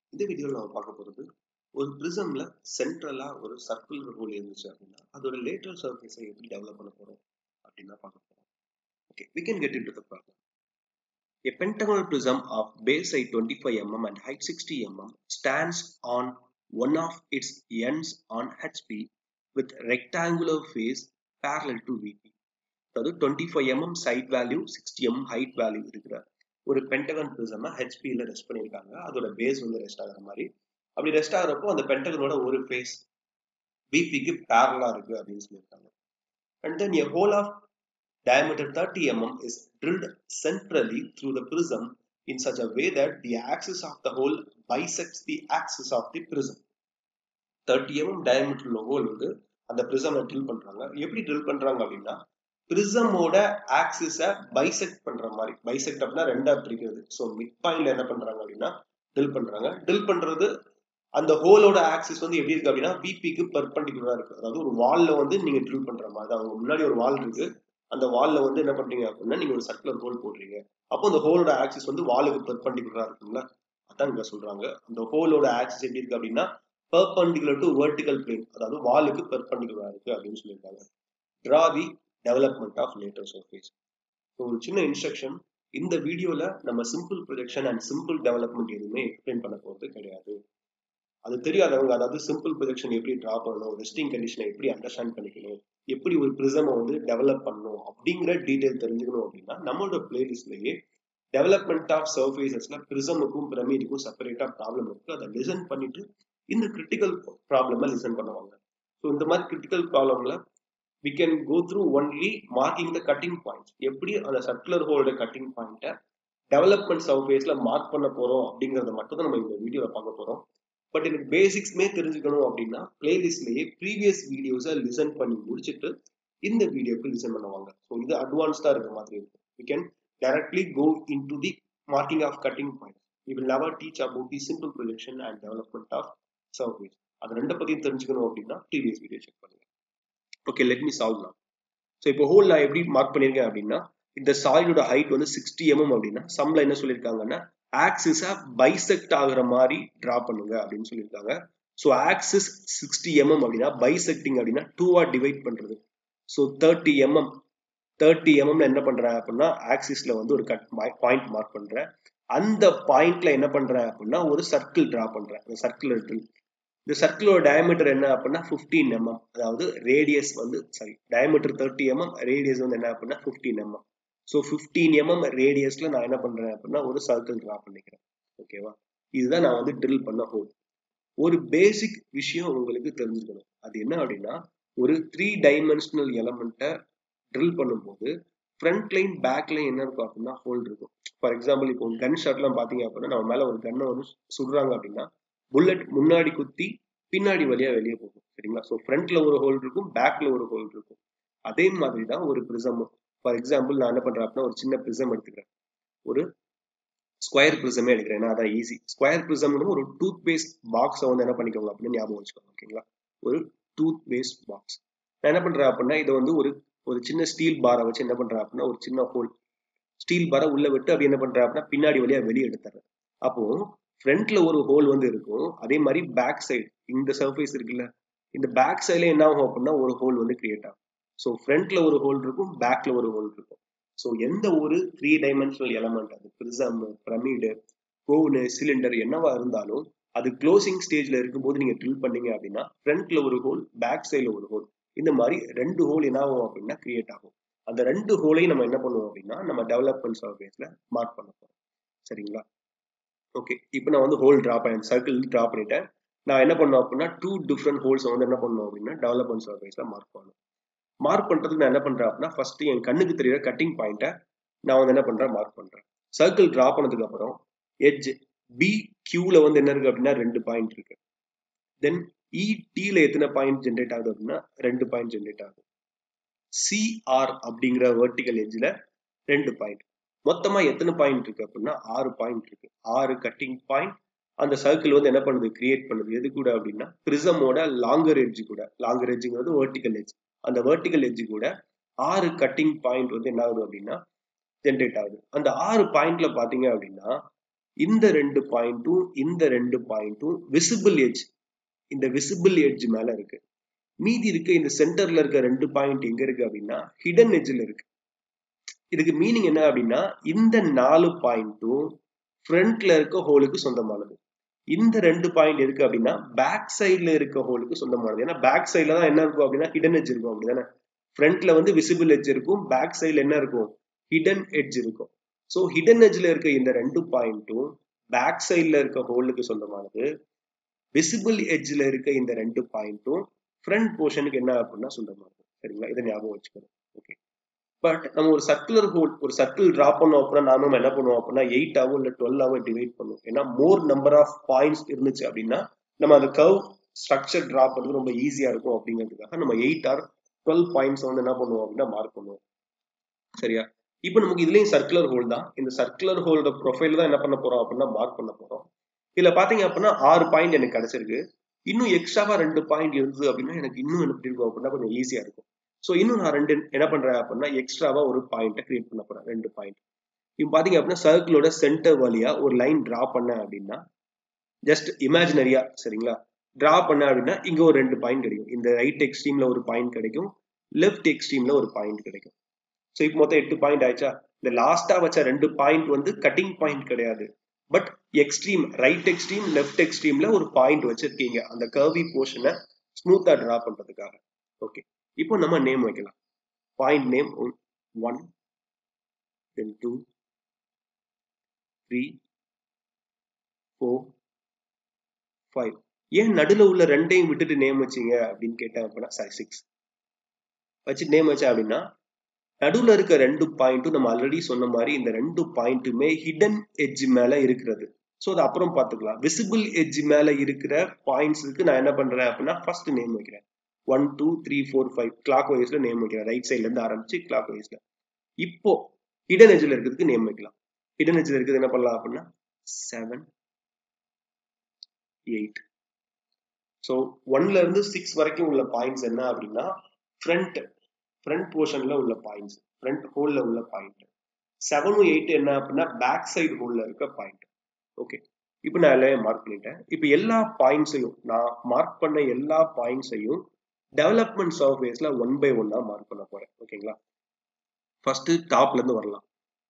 இந்த வீடியோவில் நம்ம பார்க்க போகிறது ஒரு ப்ரிசம்ல சென்ட்ரலா ஒரு சர்க்குலர் ஹோல் இருந்துச்சு அப்படின்னா அதோட லேட்டரல் சர்ஃபேஸை எப்படி டெவலப் பண்ண போறோம் அப்படின்னு தான் பார்க்க போறோம் okay we can get into the problem a pentagonal prism of base height 25 mm and height 60 mm stands on one of its ends on hp with rectangular face parallel to vp அதாவது 25 mm side value 60 mm height value இருக்கிற ஒரு Pentagon prism ஹெச்பியில் rest பண்ணியிருக்காங்க அதோட base வந்து rest ஆகிற மாதிரி அப்படி rest ஆகிறப்போ அந்த பென்டகனோட ஒரு ஃபேஸ் பிபிக்கு பேரலா இருக்கு அப்படின்னு சொல்லியிருக்காங்க and then a hole of diameter 30 mm is drilled centrally through the prism in such a way that the axis of the hole bisects the axis of the prism 30 mm diameter உள்ள hole வந்து அந்த ப்ரிசம்ல drill பண்றாங்க எப்படி drill பண்றாங்க அப்படின்னா ப்ரிசமோட ஆக்சிஸ bisect பண்ற மாதிரி bisect அப்படின்னா ரெண்டா பிரிக்கிறது ஸோ மிட் பாயிண்ட்ல என்ன பண்றாங்க அப்படின்னா ட்ரில் பண்றாங்க ட்ரில் பண்றது அந்த ஹோலோட ஆக்சிஸ் வந்து எப்படி இருக்கு அப்படின்னா பிபிக்கு பர்பண்டிகுலரா இருக்கு அதாவது ஒரு வால்ல வந்து நீங்க ட்ரில் பண்ற மாதிரி அவங்க முன்னாடி ஒரு வால் இருக்கு அந்த வால்ல வந்து என்ன பண்றீங்க அப்படின்னா நீங்க ஒரு சர்க்குலர் ஹோல் போடுறீங்க அப்போ அந்த ஹோலோட ஆக்சிஸ் வந்து வாலுக்கு பெர்பண்டிகுலரா இருக்குங்களா அதான் இங்க சொல்றாங்க அந்த ஹோலோட ஆக்சிஸ் எப்படி இருக்கு அப்படின்னா பெர்பண்டிகுலர் டு வெர்டிகல் பிளேன் அதாவது வாலுக்கு பெர்பண்டிகுலரா இருக்கு அப்படின்னு சொல்லியிருக்காங்க draw the development of lateral surface ஒரு சின்ன இன்ஸ்ட்ரக்ஷன் இந்த வீடியோல நம்ம simple projection and simple development எதுவுமே எக்ஸ்பிளைன் பண்ண போறது கிடையாது அது தெரியாதவங்க அதாவது சிம்பிள் ப்ரொஜெக்ஷன் எப்படி ட்ரா பண்ணணும் ரெஸ்டிங் கண்டிஷனை எப்படி அண்டர்ஸ்டாண்ட் பண்ணிக்கணும் எப்படி ஒரு ப்ரிசமை வந்து டெவலப் பண்ணணும் அப்படிங்கிற டீடைல் தெரிஞ்சுக்கணும் அப்படின்னா நம்மளோட பிளேலிஸ்ட்லயே டெவலப்மெண்ட் ஆஃப் சர்ஃபேசஸ்ல ப்ரிசமுக்கும் பிரமிடுக்கும் செப்பரேட்டா ப்ராப்ளம் இருக்கு அதை லிசன் பண்ணிட்டு இந்த கிரிட்டிக்கல் ப்ராப்ளமை லிசன் பண்ணுவாங்க ஸோ இந்த மாதிரி கிரிட்டிக்கல் ப்ராப்ளம்ல we can go through only marking the cutting points எப்படி அந்த சர்க்குலர் ஹோலோட கட்டிங் பாயிண்ட்டை டெவலப்மெண்ட் சர்ஃபேஸ்ல மார்க் பண்ண போறோம் அப்படிங்கறத மட்டும் தான் நம்ம இந்த வீடியோல பார்க்க போறோம் பட் எனக்கு பேசிக்ஸ்மே தெரிஞ்சுக்கணும் அப்படின்னா பிளேலிஸ்ட்லயே ப்ரீவியஸ் வீடியோஸை லிசன் பண்ணி முடிச்சுட்டு இந்த வீடியோக்கு லிசன் பண்ணுவாங்க ஸோ இது அட்வான்ஸ்டா இருக்க மாதிரி இருக்கும் we can directly go in to the marking of cutting point we will never teach about the simple projection and development of surface அது ரெண்டு பத்தியும் தெரிஞ்சுக்கணும் அப்படின்னா ப்ரீவியஸ் வீடியோ செக் பண்ணுங்க ஓகே லெட் மீ சால்வ் நான் ஸோ இப்போ hole நான் எப்படி மார்க் பண்ணியிருக்கேன் அப்படின்னா இந்த சாயிலோட ஹைட் வந்து சிக்ஸ்டி எம்எம் அப்படின்னா சம்ல என்ன சொல்லியிருக்காங்கன்னா ஆக்சிஸை பைசெக்ட் ஆகுற மாதிரி டிரா பண்ணுங்க அப்படின்னு சொல்லியிருக்காங்க ஸோ ஆக்சிஸ் சிக்ஸ்டி எம்எம் அப்படின்னா பைசெக்டிங் அப்படின்னா டூவா டிவைட் பண்றது ஸோ தேர்ட்டி எம்எம் தேர்ட்டி எம்எம்ல என்ன பண்றேன் அப்படின்னா ஆக்சிஸ்ல வந்து ஒரு கட் பாயிண்ட் மார்க் பண்றேன் அந்த பாயிண்ட்ல என்ன பண்றேன் அப்படின்னா ஒரு சர்க்கிள் டிரா பண்றேன் அந்த சர்க்குலர் ட்ரில் இந்த சர்க்கிளோட டயமீட்டர் என்ன அப்படின்னா ஃபிஃப்டீன் எம்எம் அதாவது ரேடியஸ் வந்து sorry diameter thirty mm radius வந்து என்ன அப்படின்னா fifteen mm so fifteen mm ரேடியஸ்ல நான் என்ன பண்றேன் அப்படின்னா ஒரு சர்க்கிள் டிரா பண்ணிக்கிறேன் ஓகேவா இதுதான் நான் வந்து ட்ரில் பண்ண ஹோல் ஒரு பேசிக் விஷயம் உங்களுக்கு தெரிஞ்சுக்கணும் அது என்ன அப்படின்னா ஒரு த்ரீ டைமென்ஷனல் எலமெண்ட்டை ட்ரில் பண்ணும்போது ஃப்ரண்ட் லைன் பேக் லைன் என்ன இருக்கும் அப்படின்னா ஹோல் இருக்கும் ஃபார் எக்ஸாம்பிள் இப்போ கன் ஷாட்லாம் பார்த்தீங்க அப்படின்னா நம்ம மேலே ஒரு கன்னை வந்து சுடுறாங்க அப்படின்னா புல்லட் முன்னாடி குத்தி பின்னாடி வழியா வெளியே போகும் சரிங்களா ஸோ ஃப்ரண்ட்ல ஒரு ஹோல் இருக்கும் பேக்ல ஒரு ஹோல் இருக்கும் அதே மாதிரி தான் ஒரு ப்ரிசமும் ஃபார் எக்ஸாம்பிள் நான் என்ன பண்றேன் அப்படின்னா ஒரு சின்ன ப்ரிசம் எடுத்துக்கிறேன் ஒரு ஸ்கொயர் ப்ரிசமே எடுக்கிறேன் ஏன்னா அதான் ஈஸி ஸ்கொயர் ப்ரிசம் ஒரு டூத் பேஸ்ட் பாக்ஸை வந்து என்ன பண்ணிக்கோங்க அப்படின்னு ஞாபகம் வச்சுக்கோங்க ஓகேங்களா ஒரு டூத் பேஸ்ட் பாக்ஸ் நான் என்ன பண்றேன் அப்படின்னா இதை வந்து ஒரு ஒரு சின்ன ஸ்டீல் பாரை வச்சு என்ன பண்றேன் அப்படின்னா ஒரு சின்ன ஹோல் ஸ்டீல் பாரை உள்ள விட்டு அப்படி என்ன பண்றேன் அப்படின்னா பின்னாடி வழியா வெளியே எடுத்துறேன் அப்போ ஃப்ரண்ட்ல ஒரு ஹோல் வந்து இருக்கும் அதே மாதிரி பேக் சைடு இந்த சர்ஃபேஸ் இருக்குல்ல இந்த பேக் சைட்ல என்ன ஆகும் அப்படின்னா ஒரு ஹோல் வந்து கிரியேட் ஆகும் ஸோ ஃப்ரண்ட்ல ஒரு ஹோல் இருக்கும் பேக்ல ஒரு ஹோல் இருக்கும் ஸோ எந்த ஒரு த்ரீ டைமென்ஷனல் எலமெண்ட் அது பிரிசம் பிரமிடு கோனு சிலிண்டர் என்னவா இருந்தாலும் அது க்ளோசிங் ஸ்டேஜ்ல இருக்கும்போது நீங்க ட்ரில் பண்ணீங்க அப்படின்னா ஃப்ரண்ட்ல ஒரு ஹோல் பேக் சைட்ல ஒரு ஹோல் இந்த மாதிரி ரெண்டு ஹோல் என்ன ஆகும் அப்படின்னா கிரியேட் ஆகும் அந்த ரெண்டு ஹோலையும் நம்ம என்ன பண்ணுவோம் அப்படின்னா நம்ம டெவலப்மெண்ட் சர்ஃபேஸ்ல மார்க் பண்ண போறோம் சரிங்களா ஓகே இப்போ நான் வந்து ஹோல் ட்ரா பண்ணேன் சர்க்கிள் ட்ரா பண்ணிட்டேன் நான் என்ன பண்ணோம் அப்படின்னா டூ டிஃப்ரெண்ட் ஹோல்ஸ் வந்து என்ன பண்ணணும் அப்படின்னா டெவலப்மெண்ட் சர்ஃபேஸ்ல மார்க் பண்ணணும் மார்க் பண்றதுக்கு நான் என்ன பண்றேன் அப்படின்னா ஃபர்ஸ்ட் என் கண்ணுக்கு தெரியுற கட்டிங் பாயிண்ட்டை நான் வந்து என்ன பண்றேன் மார்க் பண்றேன் சர்க்கிள் டிரா பண்ணதுக்கு அப்புறம் எட்ஜ் பி கியூல வந்து என்ன இருக்கு அப்படின்னா ரெண்டு பாயிண்ட் இருக்கு தென் இ டில எத்தனை பாயிண்ட் ஜென்ரேட் ஆகுது அப்படின்னா ரெண்டு பாயிண்ட் ஜென்ரேட் ஆகுது சிஆர் அப்படிங்கிற வெர்டிகல் எட்ஜ்ல ரெண்டு பாயிண்ட் மொத்தமா எத்தனை பாயிண்ட் இருக்கு அப்படின்னா ஆறு பாயிண்ட் இருக்கு ஆறு கட்டிங் பாயிண்ட் அந்த சர்க்கிள் வந்து என்ன பண்ணுது கிரியேட் பண்ணுது எது கூட அப்படின்னா பிரிசமோட லாங்கர் எட்ஜ் கூட லாங்கர் எட்ஜுங்கிறது வெர்டிகல் எட்ஜ் அந்த வெர்டிகல் எட்ஜ் கூட ஆறு கட்டிங் பாயிண்ட் வந்து என்ன ஆகுது அப்படின்னா ஜென்ரேட் ஆகுது அந்த ஆறு பாயிண்ட்ல பாத்தீங்க அப்படின்னா இந்த ரெண்டு பாயிண்ட்டும் இந்த ரெண்டு பாயிண்ட்டும் விசிபிள் எட்ஜ் இந்த விசிபிள் எட்ஜ் மேல இருக்கு மீதி இருக்க இந்த சென்டர்ல இருக்க ரெண்டு பாயிண்ட் எங்க இருக்கு அப்படின்னா ஹிடன் எட்ஜ்ல இருக்கு இதுக்கு மீனிங் என்ன அப்படின்னா இந்த நாலு பாயிண்ட்டும் ஃப்ரண்ட்ல இருக்க ஹோலுக்கு சொந்தமானது இந்த ரெண்டு பாயிண்ட் இருக்கு அப்படின்னா பேக் சைட்ல இருக்க ஹோலுக்கு சொந்தமானது ஏன்னா பேக் சைட்ல தான் என்ன இருக்கும் அப்படின்னா ஹிடன் எட்ஜ் இருக்கும் அப்படிதானே ஃப்ரண்ட்ல வந்து விசிபிள் எட்ஜ் இருக்கும் பேக் சைட்ல என்ன இருக்கும் ஹிடன் எட்ஜ் இருக்கும் ஸோ ஹிடன் எட்ஜ்ல இருக்க இந்த ரெண்டு பாயிண்ட்டும் பேக் சைட்ல இருக்க ஹோலுக்கு சொந்தமானது விசிபிள் எட்ஜ்ல இருக்க இந்த ரெண்டு பாயிண்ட்டும் ஃப்ரண்ட் போர்ஷனுக்கு என்ன அப்படின்னா சொந்தமானது சரிங்களா இதை ஞாபகம் வச்சுக்கணும் ஓகே பட் நம்ம ஒரு சர்க்குலர் ஹோல் ஒரு சர்க்கிள் டிரா பண்ணோம் அப்படின்னா நாம என்ன பண்ணுவோம் அப்படின்னா எயிட் ஆகும் இல்லை டுவெல் ஆகும் டிவைட் பண்ணுவோம் ஏன்னா மோர் நம்பர் ஆஃப் பாயிண்ட்ஸ் இருந்துச்சு அப்படின்னா நம்ம அந்த கர்வ் ஸ்ட்ரக்சர் டிரா பண்ணுறது ரொம்ப ஈஸியா இருக்கும் அப்படிங்கிறதுக்காக நம்ம எயிட் ஆர் டுவெல் பாயிண்ட்ஸ் வந்து என்ன பண்ணுவோம் அப்படின்னா மார்க் பண்ணுவோம் சரியா இப்போ நமக்கு இதுலயும் சர்க்குலர் ஹோல் தான் இந்த சர்க்குலர் ஹோலோட ப்ரொஃபைல் தான் என்ன பண்ண போறோம் அப்படின்னா மார்க் பண்ண போறோம் இதுல பாத்தீங்க அப்படின்னா ஆறு பாயிண்ட் எனக்கு கிடைச்சிருக்கு இன்னும் எக்ஸ்ட்ராவா ரெண்டு பாயிண்ட் இருந்தது அப்படின்னா எனக்கு இன்னும் என்ன இருக்கும் அப்படின்னா கொஞ்சம் ஈஸியா இருக்கும் ஸோ இன்னும் நான் ரெண்டு என்ன பண்றேன் அப்படின்னா எக்ஸ்ட்ராவா ஒரு பாயிண்ட்டை கிரியேட் பண்ண போறேன் ரெண்டு பாயிண்ட் இப்போ பாத்தீங்க அப்படின்னா சர்க்கிளோட சென்டர் வழியா ஒரு லைன் டிரா பண்ணேன் அப்படின்னா ஜஸ்ட் இமேஜினரியா சரிங்களா டிரா பண்ண அப்படின்னா இங்க ஒரு ரெண்டு பாயிண்ட் கிடைக்கும் இந்த ரைட் எக்ஸ்ட்ரீம்ல ஒரு பாயிண்ட் கிடைக்கும் லெஃப்ட் எக்ஸ்ட்ரீம்ல ஒரு பாயிண்ட் கிடைக்கும் ஸோ இப்போ மொத்தம் எட்டு பாயிண்ட் ஆயிடுச்சா இந்த லாஸ்டா வச்ச ரெண்டு பாயிண்ட் வந்து கட்டிங் பாயிண்ட் கிடையாது but extreme right extreme left எக்ஸ்ட்ரீம்ல ஒரு பாயிண்ட் வச்சிருக்கீங்க அந்த கர்வி போர்ஷனை ஸ்மூத்தா டிரா பண்றதுக்காக ஓகே இப்போ நம்ம நேம் வைக்கலாம் point name one then two three four five ஏன் நடுவில் உள்ள ரெண்டையும் விட்டுட்டு நேம் வச்சீங்க அப்படின்னு கேட்டேன் அப்படின்னா சாரி சிக்ஸ் வச்சு நேம் வச்சேன் அப்படின்னா நடுவில் இருக்க ரெண்டு பாயிண்ட்டும் நம்ம ஆல்ரெடி சொன்ன மாதிரி இந்த ரெண்டு பாயிண்ட்டுமே ஹிடன் எட்ஜ் மேல இருக்கிறது ஸோ அது அப்புறம் பார்த்துக்கலாம் விசிபிள் எட்ஜ் மேல இருக்கிற பாயிண்ட்ஸுக்கு நான் என்ன பண்றேன் அப்படின்னா ஃபர்ஸ்ட் நேம் வைக்கிறேன் one two three four five கிளாக் வைஸ்ல நேம் வைக்கிறேன் ரைட் சைட்ல இருந்து ஆரம்பிச்சு கிளாக் வைஸ்ல இப்போ ஹிடன் எட்ஜ்ல இருக்கிறதுக்கு நேம் வைக்கலாம் ஹிடன் எட்ஜ்ல இருக்கிறது என்ன பண்ணலாம் அப்படின்னா செவன் எயிட் ஸோ ஒன்ல இருந்து சிக்ஸ் வரைக்கும் உள்ள பாயிண்ட்ஸ் என்ன அப்படின்னா ஃப்ரண்ட் ஃப்ரண்ட் போர்ஷன்ல உள்ள பாயிண்ட்ஸ் ஃப்ரண்ட் ஹோல்ல உள்ள பாயிண்ட் செவனும் எயிட் என்ன அப்படின்னா பேக் சைடு ஹோல்ல இருக்க பாயிண்ட் ஓகே இப்போ நான் எல்லாம் மார்க் பண்ணிட்டேன் இப்போ எல்லா பாயிண்ட்ஸையும் நான் மார்க் பண்ண எல்லா பாயிண்ட்ஸையும் டெவலப்மெண்ட் சர்ஃபேஸ்ல ஒன் பை ஒன்னா மார்க் பண்ண போறேன் ஓகேங்களா ஃபர்ஸ்ட் டாப்ல இருந்து வரலாம்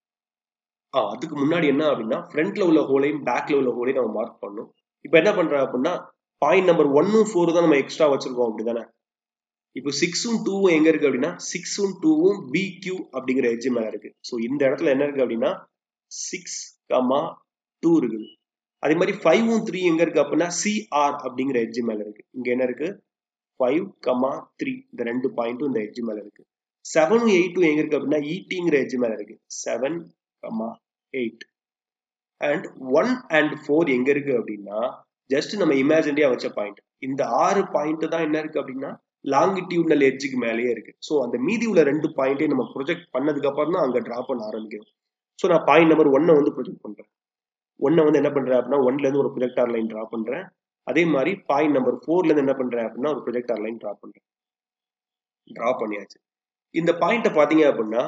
ஆ அதுக்கு முன்னாடி என்ன அப்படின்னா ஃப்ரண்ட்ல உள்ள ஹோலையும் பேக்ல உள்ள ஹோலையும் நம்ம மார்க் பண்ணணும் இப்போ என்ன பண்றேன் அப்படின்னா பாயிண்ட் நம்பர் ஒன்னும் ஃபோர் தான் நம்ம எக்ஸ்ட்ரா வச்சிருக்கோம் அப்படிதானே இப்போ சிக்ஸும் டூவும் எங்க இருக்கு அப்படின்னா சிக்ஸும் டூவும் பி கியூ அப்படிங்கிற எட்ஜ் மேல இருக்கு ஸோ இந்த இடத்துல என்ன இருக்கு அப்படின்னா சிக்ஸ் கமா டூ இருக்குது அதே மாதிரி ஃபைவும் த்ரீ எங்க இருக்கு அப்படின்னா சிஆர் அப்படிங்கிற எட்ஜ் மேல இருக்கு இங்க என்ன இருக்கு ஃபைவ் கமா த்ரீ இந்த ரெண்டு பாயிண்ட்டும் இந்த எட்ஜ் மேல இருக்கு செவனும் எயிட்டும் எங்க இருக்கு அப்படின்னா ஈட்டிங்கிற எட்ஜ் மேல இருக்கு seven comma eight and one and four எங்க இருக்கு அப்படின்னா ஜஸ்ட் நம்ம இமேஜினரியா வச்ச பாயிண்ட் இந்த ஆறு பாயிண்ட் தான் என்ன இருக்கு அப்படின்னா லாங்கிடியூட்னல் எட்ஜுக்கு மேலேயே இருக்கு ஸோ அந்த மீதி உள்ள ரெண்டு பாயிண்டே நம்ம ப்ரொஜெக்ட் பண்ணதுக்கு அப்புறம் தான் அங்க டிரா பண்ண ஆரம்பிக்கும் ஸோ நான் பாயிண்ட் நம்பர் ஒன்னை வந்து ப்ரொஜெக்ட் பண்றேன் ஒன்னை வந்து என்ன பண்றேன் அப்படின்னா ஒன்ல இருந்து ஒரு ப்ரொஜெக்டார் லைன் டிரா பண்றேன் அதே மாதிரி பாயிண்ட் நம்பர் ஃபோர்ல இருந்து என்ன பண்றேன் அப்படின்னா ஒரு ப்ரொஜெக்டார் லைன் டிரா பண்றேன் டிரா பண்ணியாச்சு இந்த பாயிண்ட்டை பாத்தீங்க அப்படின்னா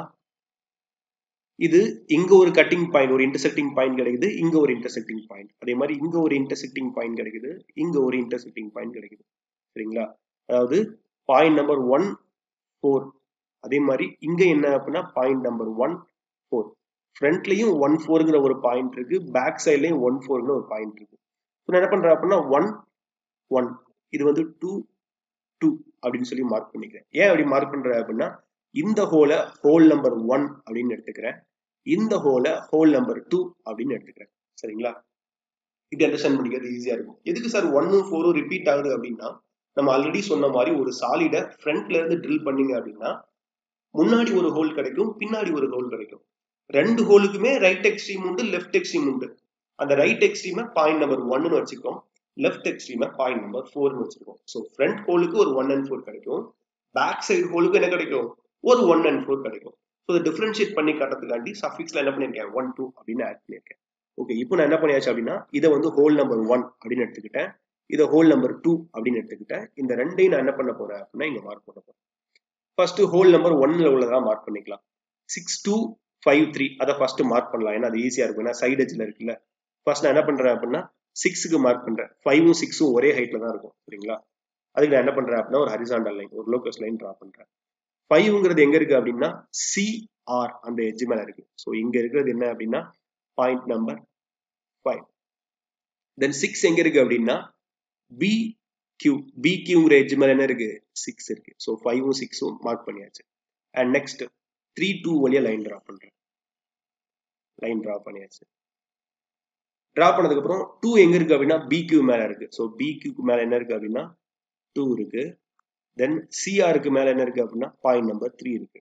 இது இங்க ஒரு கட்டிங் பாயிண்ட் ஒரு இன்டர்செக்டிங் பாயிண்ட் கிடைக்குது இங்க ஒரு இன்டர்செக்டிங் பாயிண்ட் அதே மாதிரி இங்க ஒரு இன்டர்செக்டிங் பாயிண்ட் கிடைக்குது இங்க ஒரு இன்டர்செக்டிங் பாயிண்ட் கிடைக்குது சரிங்களா அதாவது பாயிண்ட் நம்பர் ஒன் ஃபோர் அதே மாதிரி இங்க என்ன அப்படின்னா பாயிண்ட் நம்பர் ஒன் ஃபோர் ஃப்ரண்ட்லயும் ஒன் ஃபோருங்கிற ஒரு பாயிண்ட் இருக்கு பேக் சைட்லயும் ஒன் ஃபோருங்கிற ஒரு பாயிண்ட் இருக்கு நான் என்ன பண்றேன் அப்படின்னா ஒன் ஒன் இது வந்து டூ டூ அப்படின்னு சொல்லி மார்க் பண்ணிக்கிறேன் ஏன் அப்படி மார்க் பண்றேன் அப்படின்னா இந்த ஹோலை ஹோல் நம்பர் ஒன் அப்படின்னு எடுத்துக்கிறேன் இந்த ஹோலை ஹோல் நம்பர் டூ அப்படின்னு எடுத்துக்கிறேன் சரிங்களா இப்படி அண்டர்ஸ்டாண்ட் பண்ணிக்கிறது ஈஸியா இருக்கும் எதுக்கு சார் ஒன்னும் ஃபோரும் ரிப்பீட் ஆகுது அப்படின்னா நம்ம ஆல்ரெடி சொன்ன மாதிரி ஒரு சாலிட ஃப்ரண்ட்ல இருந்து ட்ரில் பண்ணீங்க அப்படின்னா முன்னாடி ஒரு ஹோல் கிடைக்கும் பின்னாடி ஒரு ஹோல் கிடைக்கும் ரெண்டு ஹோலுக்குமே ரைட் எக்ஸ்ட்ரீம் உண்டு லெஃப்ட் எக்ஸ்ட்ரீம் உண்டு அந்த ரைட் எக்ஸ்ட்ரீமை பாயிண்ட் நம்பர் ஒன்னு வச்சுக்கோம் லெஃப்ட் எக்ஸ்ட்ரீமை பாயிண்ட் நம்பர் ஃபோர்னு வச்சிருக்கோம் ஸோ ஃப்ரண்ட் ஹோலுக்கு ஒரு ஒன் அண்ட் ஃபோர் கிடைக்கும் பேக் சைடு ஹோலுக்கு என்ன கிடைக்கும் ஒரு ஒன் அண்ட் ஃபோர் கிடைக்கும் ஸோ இதை டிஃபரன்ஷியேட் பண்ணி காட்டுறதுக்காண்டி சஃபிக்ஸ்ல என்ன பண்ணியிருக்கேன் ஒன் டூ அப்படின்னு ஆட் பண்ணியிருக்கேன் ஓகே இப்போ நான் என்ன பண்ணியாச்சு அப்படின்னா இதை வந்து ஹோல் நம்பர் ஒன் அப்படின்னு எடுத்துக்கிட்டேன் இதை ஹோல் நம்பர் டூ அப்படின்னு எடுத்துக்கிட்டேன் இந்த ரெண்டையும் நான் என்ன பண்ண போறேன் அப்படின்னா இங்க மார்க் பண்ண போறேன் ஃபர்ஸ்ட் ஹோல் நம்பர் ஒன்ல உள்ளதான் மார்க் பண்ணிக்கலாம் சிக்ஸ் டூ ஃபைவ் த்ரீ அதை ஃபர்ஸ்ட் மார்க் பண்ணலாம் ஏன்னா அது ஈஸியா இருக்கும் ஏன்னா சைடு எஜ்ல இருக்குல்ல ஃபர்ஸ்ட் நான் என்ன பண்றேன் அப்படின்னா சிக்ஸுக்கு மார்க் பண்றேன் ஃபைவும் சிக்ஸும் ஒரே ஹைட்ல தான் இருக்கும் சரிங்களா அதுக்கு நான் என்ன பண்றேன் அப்படின்னா ஒரு ஹரிசாண்டல் லைன் ஒரு லோக்கஸ் லைன் டிரா பண்றேன் ஃபைவ்ங்கிறது எங்க இருக்கு அப்படின்னா சிஆர் அந்த எட்ஜ் மேல இருக்கு ஸோ இங்க இருக்கிறது என்ன அப்படின்னா point number five then six எங்க இருக்கு அப்படின்னா பி கியூ பி கியூங்கிற எட்ஜ் மேல என்ன இருக்கு சிக்ஸ் இருக்கு ஸோ ஃபைவும் சிக்ஸும் மார்க் பண்ணியாச்சு அண்ட் நெக்ஸ்ட் த்ரீ டூ வழியா லைன் டிரா பண்றேன் லைன் டிரா பண்ணியாச்சு டிரா பண்ணதுக்கு அப்புறம் டூ எங்க இருக்கு அப்படின்னா பி கியூ மேல இருக்கு ஸோ பி கியூக்கு மேல என்ன இருக்கு அப்படின்னா டூ இருக்கு தென் சிஆருக்கு மேல என்ன இருக்கு அப்படின்னா பாயிண்ட் நம்பர் த்ரீ இருக்கு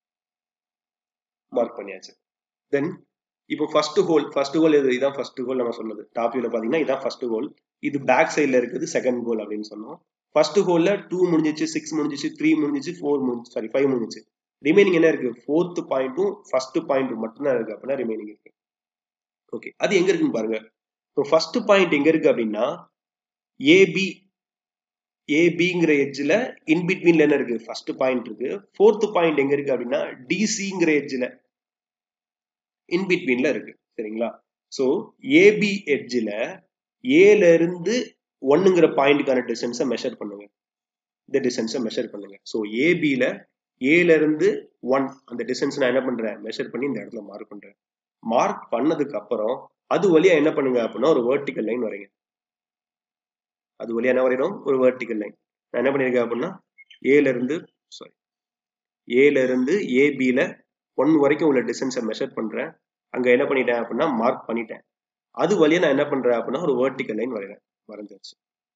மார்க் பண்ணியாச்சு தென் இப்போ ஃபர்ஸ்ட் ஹோல் ஃபர்ஸ்ட் ஹோல் இது இதான் ஃபர்ஸ்ட் ஹோல் நம்ம சொன்னது டாப் வியூல பாத்தீங்கன்னா இதான் ஃபர்ஸ்ட் ஹோல் இது பேக் சைட்ல இருக்குது செகண்ட் கோல் அப்படின்னு சொன்னோம் ஃபர்ஸ்ட் ஹோல்ல டூ முடிஞ்சிச்சு சிக்ஸ் முடிஞ்சிச்சு த்ரீ முடிஞ்சிச்சு ஃபோர் முடிஞ்சு சாரி ஃபைவ் முடிஞ்சிச்சு ரிமைனிங் என்ன இருக்கு ஃபோர்த் பாயிண்ட்டும் ஃபர்ஸ்ட் பாயிண்ட்டும் மட்டும்தான் இருக்கு அப்படின்னா ரிமைனிங் இருக்கு ஓகே அது எங்க இருக்குன்னு பாருங்க இப்போ ஃபர்ஸ்ட் பாயிண்ட் எங்க இருக்கு அப்படின்னா ஏபி ஏபிங்கிற எட்ஜில் இன்பிட்வீன்ல என்ன இருக்கு ஃபர்ஸ்ட் பாயிண்ட் இருக்கு ஃபோர்த் பாயிண்ட் எங்க இருக்கு அப்படின்னா டிசிங்கிற எட்ஜில் இன்பிட்வீன்ல இருக்கு சரிங்களா ஸோ ஏபி எட்ஜில் ஏல இருந்து ஒன்னுங்கிற பாயிண்ட்டுக்கான டிஸ்டன்ஸை மெஷர் பண்ணுங்க இந்த டிஸ்டன்ஸை மெஷர் பண்ணுங்க ஸோ ஏபியில் ஏல இருந்து ஒன் அந்த டிஸ்டன்ஸ் நான் என்ன பண்றேன் மெஷர் பண்ணி இந்த இடத்துல மார்க் பண்றேன் மார்க் பண்ணதுக்கு அப்புறம் அது வழியா என்ன பண்ணுங்க அப்படின்னா ஒரு வேர்டிக்கல் லைன் வரைங்க அது வழியா என்ன வரையணும் ஒரு வேர்டிக்கல் லைன் நான் என்ன பண்ணியிருக்கேன் அப்படின்னா ஏல இருந்து சாரி ஏல இருந்து ஏபியில ஒன் வரைக்கும் உள்ள டிஸ்டன்ஸை மெஷர் பண்றேன் அங்க என்ன பண்ணிட்டேன் அப்படின்னா மார்க் பண்ணிட்டேன் அது வழியா நான் என்ன பண்றேன் அப்படின்னா ஒரு வேர்டிக்கல் லைன் வரைகிறேன் வரைஞ்சாச்சு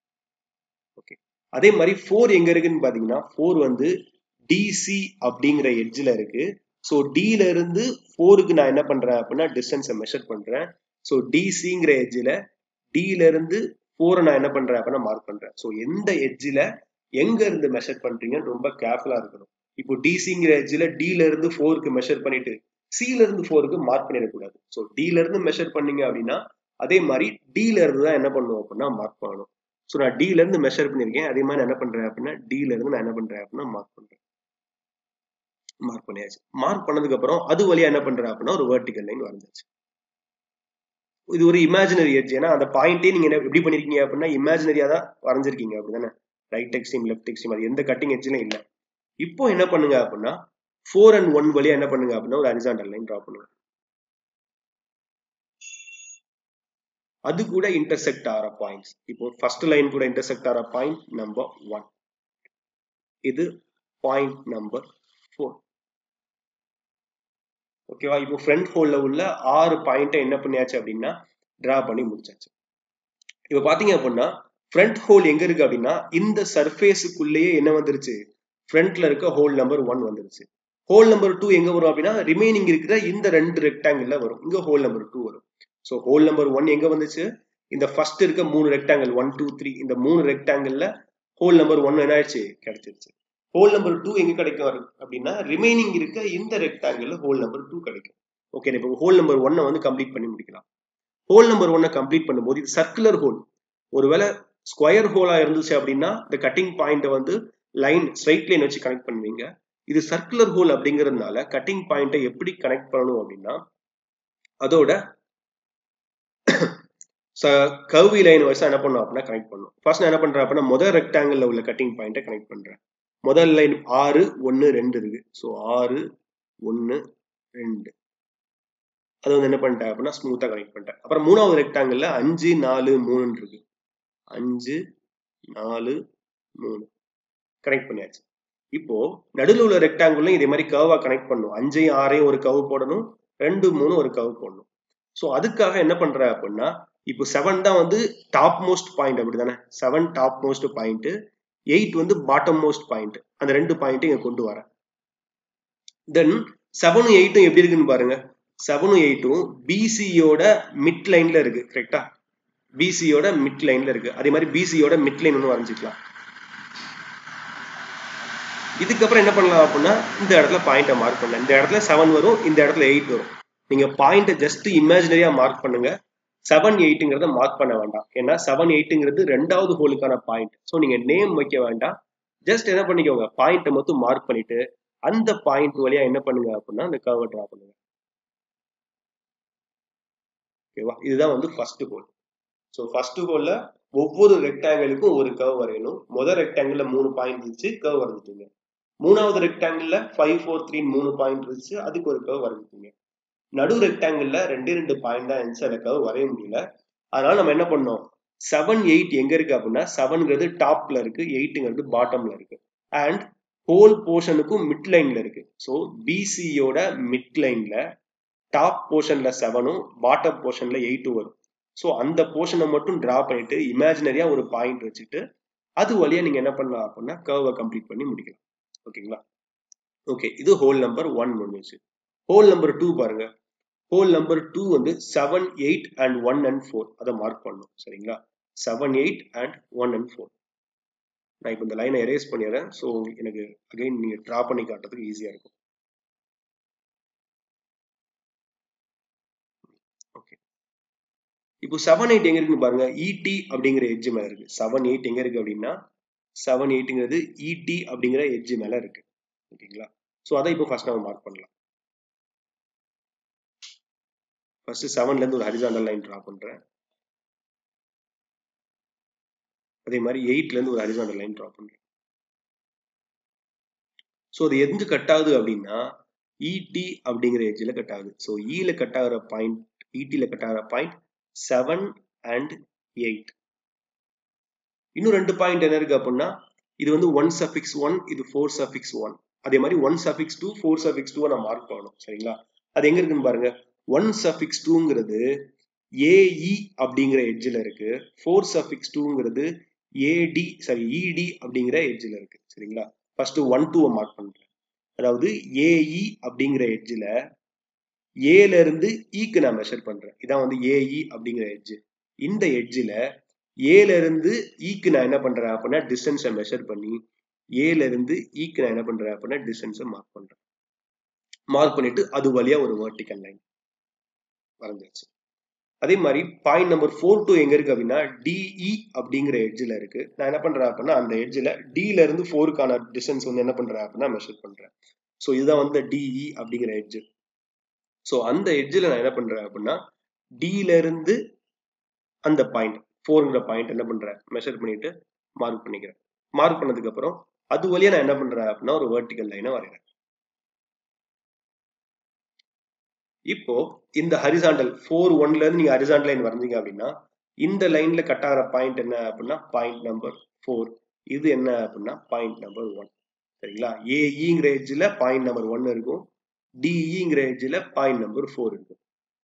ஓகே அதே மாதிரி ஃபோர் எங்க இருக்குன்னு பாத்தீங்கன்னா ஃபோர் வந்து டிசி அப்படிங்கிற எட்ஜில் இருக்கு ஸோ டில இருந்து ஃபோருக்கு நான் என்ன பண்றேன் அப்படின்னா டிஸ்டன்ஸை மெஷர் பண்றேன் ஸோ டிசிங்கிற எட்ஜில் டில இருந்து ஃபோரை நான் என்ன பண்றேன் அப்படின்னா மார்க் பண்றேன் ஸோ எந்த எட்ஜில் எங்க இருந்து மெஷர் பண்றீங்கன்னு ரொம்ப கேர்ஃபுல்லா இருக்கணும் இப்போ டிசிங்கிற எட்ஜில் டில இருந்து ஃபோருக்கு மெஷர் பண்ணிட்டு சில இருந்து ஃபோருக்கு மார்க் பண்ணிடக்கூடாது ஸோ டில இருந்து மெஷர் பண்ணீங்க அப்படின்னா அதே மாதிரி டில இருந்து தான் என்ன பண்ணுவோம் அப்படின்னா மார்க் பண்ணணும் ஸோ நான் டில இருந்து மெஷர் பண்ணியிருக்கேன் அதே மாதிரி நான் என்ன பண்றேன் அப்படின்னா டில இருந்து நான் என்ன பண்றேன் அப்படின்னா மார்க் பண்றேன் மார்க் பண்ணியாச்சு மார்க் பண்ணதுக்கு அப்புறம் அது வழியா என்ன பண்றேன் அப்படின்னா ஒரு வேர்டிக்கல் லைன் வரைஞ்சாச்சு இது ஒரு இமேஜினரி எட்ஜ் ஏன்னா அந்த பாயிண்டே நீங்க என்ன எப்படி பண்ணிருக்கீங்க அப்படின்னா இமேஜினரியா தான் வரைஞ்சிருக்கீங்க அப்படிதானே ரைட் எக்ஸ்ட்ரீம் லெஃப்ட் எக்ஸ்ட்ரீம் அது எந்த கட்டிங் எட்ஜ்லும் இல்லை இப்போ என்ன பண்ணுங்க அப்படின்னா ஃபோர் அண்ட் ஒன் வழியா என்ன பண்ணுங்க அப்படின்னா ஒரு ஹரிசாண்டல் லைன் ட்ரா பண்ணுங்க அது கூட இன்டர்செக்ட் ஆகிற பாயிண்ட்ஸ் இப்போ ஃபர்ஸ்ட் லைன் கூட இன்டர்செக்ட் ஆகிற பாயிண்ட் நம்பர் ஒன் இது பாயிண்ட் நம்பர் ஃபோர் ஓகேவா இப்போ ஃப்ரண்ட் ஹோல்ல உள்ள ஆறு பாயிண்ட்டை என்ன பண்ணியாச்சு அப்படின்னா டிரா பண்ணி முடிச்சாச்சு இப்போ பாத்தீங்க அப்படின்னா ஃப்ரண்ட் ஹோல் எங்க இருக்கு அப்படின்னா இந்த சர்ஃபேஸுக்குள்ளேயே என்ன வந்துருச்சு ஃப்ரண்ட்ல இருக்க ஹோல் நம்பர் ஒன் வந்துருச்சு ஹோல் நம்பர் டூ எங்க வரும் அப்படின்னா ரிமைனிங் இருக்கிற இந்த ரெண்டு ரெக்டாங்கிள்ல வரும் இங்க ஹோல் நம்பர் டூ வரும் ஸோ ஹோல் நம்பர் ஒன் எங்க வந்துச்சு இந்த ஃபர்ஸ்ட் இருக்க மூணு ரெக்டாங்கிள் ஒன் டூ த்ரீ இந்த மூணு ரெக்டாங்கிள்ல ஹோல் நம்பர் ஒன் என்ன ஆயிடுச்சு கிடைச்சிருச்சு ஹோல் நம்பர் டூ எங்க கிடைக்கும் அப்படின்னா ரிமைனிங் இருக்க இந்த ரெக்டாங்கிள் ஹோல் நம்பர் டூ கிடைக்கும் ஓகே இப்போ ஹோல் நம்பர் ஒன்னை வந்து கம்ப்ளீட் பண்ணி முடிக்கலாம் ஹோல் நம்பர் ஒன்னை கம்ப்ளீட் பண்ணும்போது இது சர்க்குலர் ஹோல் ஒருவேளை ஸ்கொயர் ஹோலா இருந்துச்சு அப்படின்னா இந்த கட்டிங் பாயிண்ட்டை வந்து லைன் ஸ்ட்ரைட் லைன் வச்சு கனெக்ட் பண்ணுவீங்க இது சர்க்குலர் ஹோல் அப்படிங்கறதுனால கட்டிங் பாயிண்ட்டை எப்படி கனெக்ட் பண்ணணும் அப்படின்னா அதோட கர்வி லைன் வச்சு என்ன பண்ணும் அப்படின்னா கனெக்ட் பண்ணும் ஃபர்ஸ்ட் நான் என்ன பண்றேன் அப்படின்னா முதல் ரெக்டாங்கிள் உள்ள கட்டிங் பாயிண்ட்டை கனெக்ட் பண்றேன் முதல் லைன் ஆறு ஒன்னு ரெண்டு இருக்கு ஸோ ஆறு ஒன்னு ரெண்டு அது வந்து என்ன பண்ணிட்டேன் அப்படின்னா ஸ்மூத்தா கனெக்ட் பண்ணிட்டேன் அப்புறம் மூணாவது ரெக்டாங்கிள் அஞ்சு நாலு மூணுன்னு இருக்கு அஞ்சு நாலு மூணு கனெக்ட் பண்ணியாச்சு இப்போ நடுவில் உள்ள ரெக்டாங்கிளும் இதே மாதிரி கர்வா கனெக்ட் பண்ணும் அஞ்சையும் ஆறையும் ஒரு கவு போடணும் ரெண்டு மூணு ஒரு கவு போடணும் ஸோ அதுக்காக என்ன பண்ற அப்படின்னா இப்போ செவன் தான் வந்து டாப் மோஸ்ட் பாயிண்ட் அப்படிதானே seven top most point eight வந்து பாட்டம் மோஸ்ட் பாயிண்ட் அந்த ரெண்டு பாயிண்ட் இங்க கொண்டு வரேன் தென் செவனும் எயிட்டும் எப்படி இருக்குன்னு பாருங்க செவனும் எயிட்டும் பிசியோட மிட் லைன்ல இருக்கு கரெக்டா பிசியோட மிட் லைன்ல இருக்கு அதே மாதிரி பிசியோட மிட் லைன் ஒன்று வரைஞ்சிக்கலாம் இதுக்கப்புறம் என்ன பண்ணலாம் அப்படின்னா இந்த இடத்துல பாயிண்ட்டை மார்க் பண்ணலாம் இந்த இடத்துல செவன் வரும் இந்த இடத்துல எயிட் வரும் நீங்க பாயிண்ட்டை ஜஸ்ட் இமேஜினரியா மார்க் பண்ணுங்க செவன் எயிட்டுங்கிறத மார்க் பண்ண வேண்டாம் ஏன்னா செவன் எயிட்டுங்கிறது ரெண்டாவது ஹோலுக்கான பாயிண்ட் ஸோ நீங்க நேம் வைக்க வேண்டாம் ஜஸ்ட் என்ன பண்ணிக்கோங்க பாயிண்ட்டை மட்டும் மார்க் பண்ணிட்டு அந்த பாயிண்ட் வழியா என்ன பண்ணுங்க அப்படின்னா அந்த கர்வை ட்ரா பண்ணுங்க ஓகேவா இதுதான் வந்து ஃபர்ஸ்ட் ஹோல் ஸோ ஃபர்ஸ்ட் ஹோல்ல ஒவ்வொரு ரெக்டாங்கிளுக்கும் ஒரு கர்வ் வரையணும் முதல் ரெக்டாங்கிள் மூணு பாயிண்ட் இருந்துச்சு கர்வ் வரைஞ்சிட்டீங்க மூணாவது ரெக்டாங்கிள் ஃபைவ் ஃபோர் த்ரீ மூணு பாயிண்ட் இருந்துச்சு அதுக்கு ஒரு கர்வ் வரைஞ்சிட்டீங்க நடு ரெக்டாங்கிள் ரெண்டே ரெண்டு பாயிண்ட் தான் இருந்துச்சு அந்த கர்வ் வரைய முடியல அதனால நம்ம என்ன பண்ணோம் செவன் எயிட் எங்க இருக்கு அப்படின்னா செவன்ங்கிறது டாப்ல இருக்கு எயிட்டுங்கிறது பாட்டம்ல இருக்கு அண்ட் ஹோல் போர்ஷனுக்கும் மிட் லைன்ல இருக்கு ஸோ பிசியோட மிட் லைன்ல டாப் போர்ஷன்ல செவனும் பாட்டம் போர்ஷன்ல எயிட்டும் வரும் ஸோ அந்த போர்ஷனை மட்டும் டிரா பண்ணிட்டு இமேஜினரியா ஒரு பாயிண்ட் வச்சுட்டு அது வழியா நீங்க என்ன பண்ணலாம் அப்படின்னா கர்வை கம்ப்ளீட் பண்ணி முடிக்கலாம் ஓகேங்களா ஓகே இது ஹோல் நம்பர் ஒன் முடிஞ்சிச்சு ஹோல் நம்பர் டூ பாருங்க ஹோல் நம்பர் டூ வந்து seven eight and one and four அதை மார்க் பண்ணணும் சரிங்களா seven eight and one and four நான் இப்போ இந்த லைனை எரேஸ் பண்ணிடுறேன் ஸோ எனக்கு அகைன் நீங்க ட்ரா பண்ணி காட்டுறதுக்கு ஈஸியா இருக்கும் ஓகே இப்போ செவன் எயிட் எங்க இருக்குன்னு பாருங்க இடி அப்படிங்கிற எட்ஜ் மேல இருக்கு செவன் எயிட் எங்க இருக்கு அப்படின்னா செவன் எயிட்டுங்கிறது இடி அப்படிங்கிற எட்ஜ் மேல இருக்கு ஓகேங்களா ஸோ அதை இப்போ ஃபர்ஸ்ட் நம்ம மார்க் பண்ணலாம் ஃபர்ஸ்ட் செவன்ல இருந்து ஒரு ஹரிசாண்டல் லைன் ட்ரா பண்றேன் அதே மாதிரி எயிட்ல இருந்து ஒரு ஹரிசாண்டல் லைன் ட்ரா பண்றேன் ஸோ அது எங்க கட் ஆகுது அப்படின்னா இடி அப்படிங்கிற எட்ஜில் கட் ஆகுது ஸோ இல கட் ஆகிற பாயிண்ட் இடில கட் ஆகிற பாயிண்ட் செவன் அண்ட் எயிட் இன்னும் ரெண்டு பாயிண்ட் என்ன இருக்கு அப்படின்னா இது வந்து ஒன் சஃபிக்ஸ் ஒன் இது ஃபோர் சஃபிக்ஸ் ஒன் அதே மாதிரி one suffix two four suffix two நான் மார்க் பண்ணணும் சரிங்களா அது எங்க இருக்குன்னு பாருங்க ஒன் சஃபிக்ஸ் டூங்கிறது ஏஇ அப்படிங்கிற எட்ஜில் இருக்கு ஃபோர் சஃபிக்ஸ் டூங்கிறது ஏடி சாரி இடி அப்படிங்கிற எட்ஜில் இருக்கு சரிங்களா ஃபர்ஸ்ட் ஒன் டூவை மார்க் பண்றேன் அதாவது ஏஇ அப்படிங்கிற எட்ஜில் ஏல இருந்து ஈக்கு நான் மெஷர் பண்றேன் இதான் வந்து ஏஇ அப்படிங்கிற எட்ஜ் இந்த எட்ஜில் ஏல இருந்து ஈக்கு நான் என்ன பண்றேன் அப்படின்னா டிஸ்டன்ஸை மெஷர் பண்ணி ஏல இருந்து ஈக்கு நான் என்ன பண்றேன் அப்படின்னா டிஸ்டன்ஸை மார்க் பண்றேன் மார்க் பண்ணிட்டு அது வழியா ஒரு வெர்டிக்கல் லைன் வரைஞ்சாச்சு அதே மாதிரி பாயிண்ட் நம்பர் ஃபோர் டூ எங்க இருக்கு அப்படின்னா டிஇ அப்படிங்கிற எட்ஜில் இருக்கு நான் என்ன பண்றேன் அப்படின்னா அந்த எட்ஜில் டில இருந்து ஃபோருக்கான டிஸ்டன்ஸ் வந்து என்ன பண்றேன் அப்படின்னா மெஷர் பண்றேன் ஸோ இதுதான் வந்து டிஇ அப்படிங்கிற எட்ஜ் ஸோ அந்த எட்ஜில் நான் என்ன பண்றேன் அப்படின்னா டில இருந்து அந்த பாயிண்ட் ஃபோருங்கிற பாயிண்ட் என்ன பண்றேன் மெஷர் பண்ணிட்டு மார்க் பண்ணிக்கிறேன் மார்க் பண்ணதுக்கு அப்புறம் அது வழியா நான் என்ன பண்றேன் அப்படின்னா ஒரு வெர்டிக்கல் லைனை வரைகிறேன் இப்போ இந்த ஹரிசாண்டல் ஃபோர் ஒன்ல இருந்து நீங்க ஹரிசாண்டல் லைன் வரைஞ்சீங்க அப்படின்னா இந்த லைன்ல கட் ஆகிற பாயிண்ட் என்ன அப்படின்னா பாயிண்ட் நம்பர் ஃபோர் இது என்ன அப்படின்னா பாயிண்ட் நம்பர் ஒன் சரிங்களா ஏஇங்கிற எட்ஜில் பாயிண்ட் நம்பர் ஒன் இருக்கும் டிஇங்கிற எட்ஜில் பாயிண்ட் நம்பர் ஃபோர் இருக்கும்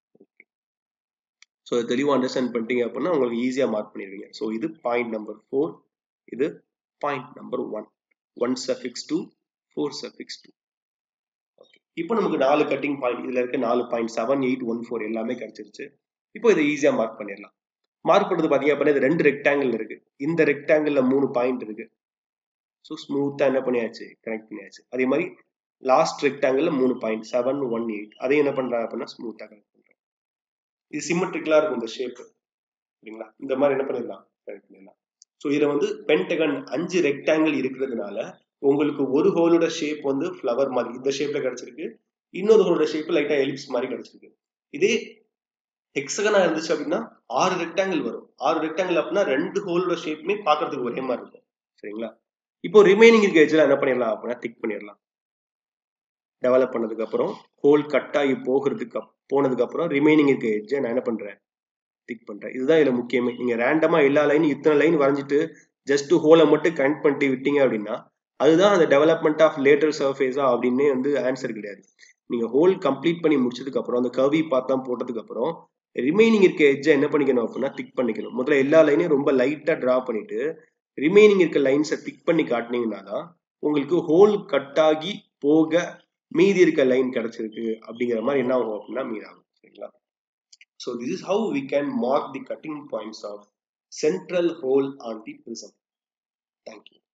ஸோ தெளிவாக அண்டர்ஸ்டாண்ட் பண்ணிட்டீங்க அப்படின்னா உங்களுக்கு ஈஸியாக மார்க் பண்ணிடுவீங்க ஸோ இது பாயிண்ட் நம்பர் ஃபோர் இது point number one one suffix two four suffix two இப்போ நமக்கு நாலு கட்டிங் பாயிண்ட் இதுல இருக்க நாலு point seven eight one four எல்லாமே கிடைச்சிருச்சு இப்போ இதை ஈஸியா மார்க் பண்ணிடலாம் மார்க் பண்ணுறது பார்த்தீங்க அப்படின்னா இது ரெண்டு ரெக்டாங்கிள் இருக்கு இந்த ரெக்டாங்கிள்ல மூணு பாயிண்ட் இருக்கு ஸோ ஸ்மூத்தா என்ன பண்ணியாச்சு கனெக்ட் பண்ணியாச்சு அதே மாதிரி லாஸ்ட் ரெக்டாங்கிள்ல மூணு பாயிண்ட் செவன் ஒன் எயிட் அதையும் என்ன பண்றாங்க அப்படின்னா ஸ்மூத்தா கனெக்ட் பண்றேன் இது சிமெட்ரிக்கலா இருக்கும் இந்த ஷேப் சரிங்களா இந்த மாதிரி என்ன பண்ணிடலாம் கனெக்ட் பண்ணிடலாம் ஸோ இதுல வந்து பென்டகன் அஞ்சு ரெக்டாங்கிள் இருக்கிறதுனால உங்களுக்கு ஒரு ஹோலோட ஷேப் வந்து ஃப்ளவர் மாதிரி இந்த ஷேப்ல கிடைச்சிருக்கு இன்னொரு ஹோலோட ஷேப் லைட்டா எலிப்ஸ் மாதிரி கிடைச்சிருக்கு இதே ஹெக்ஸகனா இருந்துச்சு அப்படின்னா ஆறு ரெக்டாங்கிள் வரும் ஆறு ரெக்டாங்கிள் அப்படின்னா ரெண்டு ஹோலோட ஷேப்புமே பார்க்கறதுக்கு ஒரே மாதிரி இருக்கும் சரிங்களா இப்போ ரிமைனிங் இருக்க எட்ஜில் என்ன பண்ணிடலாம் அப்படின்னா திக் பண்ணிடலாம் டெவலப் பண்ணதுக்கு அப்புறம் ஹோல் கட் ஆகி போகிறதுக்கு போனதுக்கு அப்புறம் ரிமைனிங் இருக்க எட்ஜை நான் என்ன பண்றேன் திக் பண்றேன் இதுதான் இதுல முக்கியமே நீங்க ரேண்டமா எல்லா லைனும் இத்தனை லைன் வரைஞ்சிட்டு ஜஸ்ட் ஹோலை மட்டும் கனெக்ட் பண்ணிட்டு விட்டீங்க அப்படின்னா அதுதான் அந்த டெவலப்மெண்ட் ஆஃப் லேட்டர் சர்ஃபேஸா அப்படின்னே வந்து ஆன்சர் கிடையாது நீங்க ஹோல் கம்ப்ளீட் பண்ணி முடிச்சதுக்கு அப்புறம் அந்த கவி பார்த்தா போட்டதுக்கு அப்புறம் ரிமைனிங் இருக்க எட்ஜை என்ன பண்ணிக்கணும் அப்படின்னா திக் பண்ணிக்கணும் முதல்ல எல்லா லைனையும் ரொம்ப லைட்டா டிரா பண்ணிட்டு ரிமைனிங் இருக்க லைன்ஸை திக் பண்ணி காட்டினீங்கன்னா தான் உங்களுக்கு ஹோல் கட் ஆகி போக மீதி இருக்க லைன் கிடைச்சிருக்கு அப்படிங்கிற மாதிரி என்ன ஆகும் அப்படின்னா மீன் ஆகும் சரிங்களா so this is how we can mark the cutting points of central hole on the prism thank you